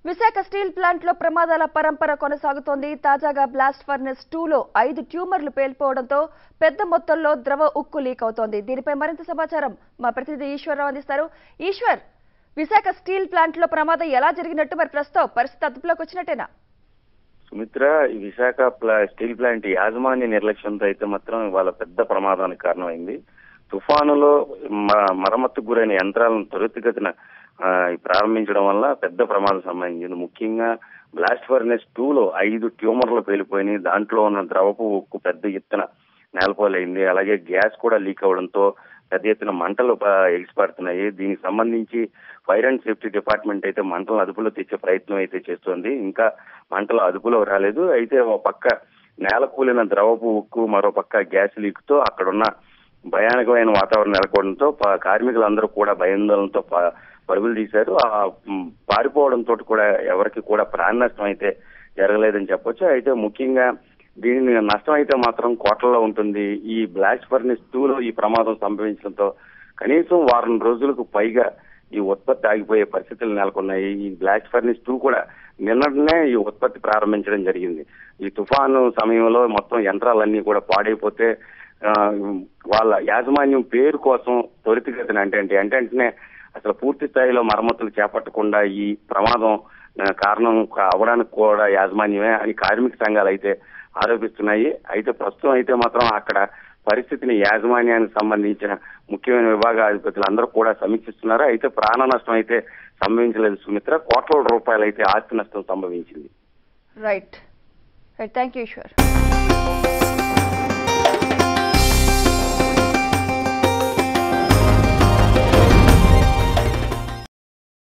Visakha steel plant లో ప్రమాదాల పరంపర కొనసాగుతోంది తాజాగా బ్లాస్ట్ ఫర్నెస్ టూలో ఐదు ట్యూమర్లు పేలిపోవడంతో పెద్ద మొత్తంలో ద్రవ ఉక్కు లీక్ అవుతోంది దీనిపై మరింత సమాచారం మా ప్రతినిధి ఈశ్వర్రావు అందిస్తారు ఈశ్వర్ విశాఖ స్టీల్ ప్లాంట్ లో ప్రమాదం ఎలా జరిగినట్టు మరి ప్రస్తుతం పరిస్థితి అదుపులోకి వచ్చినట్టేనా సుమిత్ర ఈ విశాఖ ప్లా- స్టీల్ ప్లాంట్ యాజమాన్య నిర్లక్ష్యంతో అయితే మాత్రం ఇవాళ పెద్ద ప్రమాదానికి కారణమైంది తుఫానులో మ- మరమ్మతుకు గురైన యంత్రాలను త్వరితగతిన ఆ, ప్రారంభించడం వల్ల పెద్ద ప్రమాదం సంభవించింది ముఖ్యంగా బ్లాస్ట్ ఫర్నెస్ టూలో ఐదు ట్యూమర్లు పేలిపోయినాయి దాంట్లో ఉన్న ద్రవపు ఉక్కు పెద్ద ఎత్తున నేలపోలైంది అలాగే గ్యాస్ కూడా లీక్ అవడంతో పెద్ద ఎత్తున మంటలు ప- ఎగిసిపడుతున్నాయి దీనికి సంబంధించి ఫైర్ అండ్ సేఫ్టీ డిపార్ట్మెంట్ అయితే మంటలను అదుపులో తెచ్చే ప్రయత్నం అయితే చేస్తోంది ఇంకా మంటలు అదుపులో రాలేదు అయితే ఒక పక్క నేల కూలిన ద్రవపు ఉక్కు మరో పక్క గ్యాస్ లీక్ తో అక్కడున్న భయానకమైన వాతావరణం నెలకొనడంతో ప- కార్మికులందరూ కూడా భయాందోళనతో ప- పరుగులు తీశారు ఆ మ్, పారిపోవడంతో కూడా ఎవరికి కూడా ప్రాణ నష్టం అయితే జరగలేదని చెప్పొచ్చు అయితే ముఖ్యంగా దీని నష్టం అయితే మాత్రం కోట్లలో ఉంటుంది ఈ బ్లాస్ట్ ఫర్నిస్ టూలో ఈ ప్రమాదం సంభవించడంతో కనీసం వారం రోజులకు పైగా ఈ ఉత్పత్తి ఆగిపోయే పరిస్థితులు నెలకొన్నాయి ఈ బ్లాస్ట్ ఫర్నిస్ టూ కూడా నిన్ననే ఈ ఉత్పత్తి ప్రారంభించడం జరిగింది ఈ తుఫాను సమయంలో మొత్తం యంత్రాలన్నీ కూడా పాడైపోతే ఆ, వాళ్ళ యాజమాన్యం పేరు కోసం త్వరితగతిన అంటే అంటే అంటే వెంటనే అసలు పూర్తి స్థాయిలో మరమ్మతులు చేపట్టకుండా ఈ ప్రమాదం ఆ, కారణం కా- అవడానికి కూడా యాజమాన్యమే అని కార్మిక సంఘాలు అయితే ఆరోపిస్తున్నాయి అయితే ప్రస్తుతం అయితే మాత్రం అక్కడ పరిస్థితిని యాజమాన్యానికి సంబంధించిన ముఖ్యమైన విభాగాధిపతులు అందరూ కూడా సమీక్షిస్తున్నారు అయితే ప్రాణ నష్టం అయితే సంభవించలేదు సుమిత్ర కోట్ల రూపాయలు అయితే ఆస్తి నష్టం సంభవించింది right right thank you Eshwar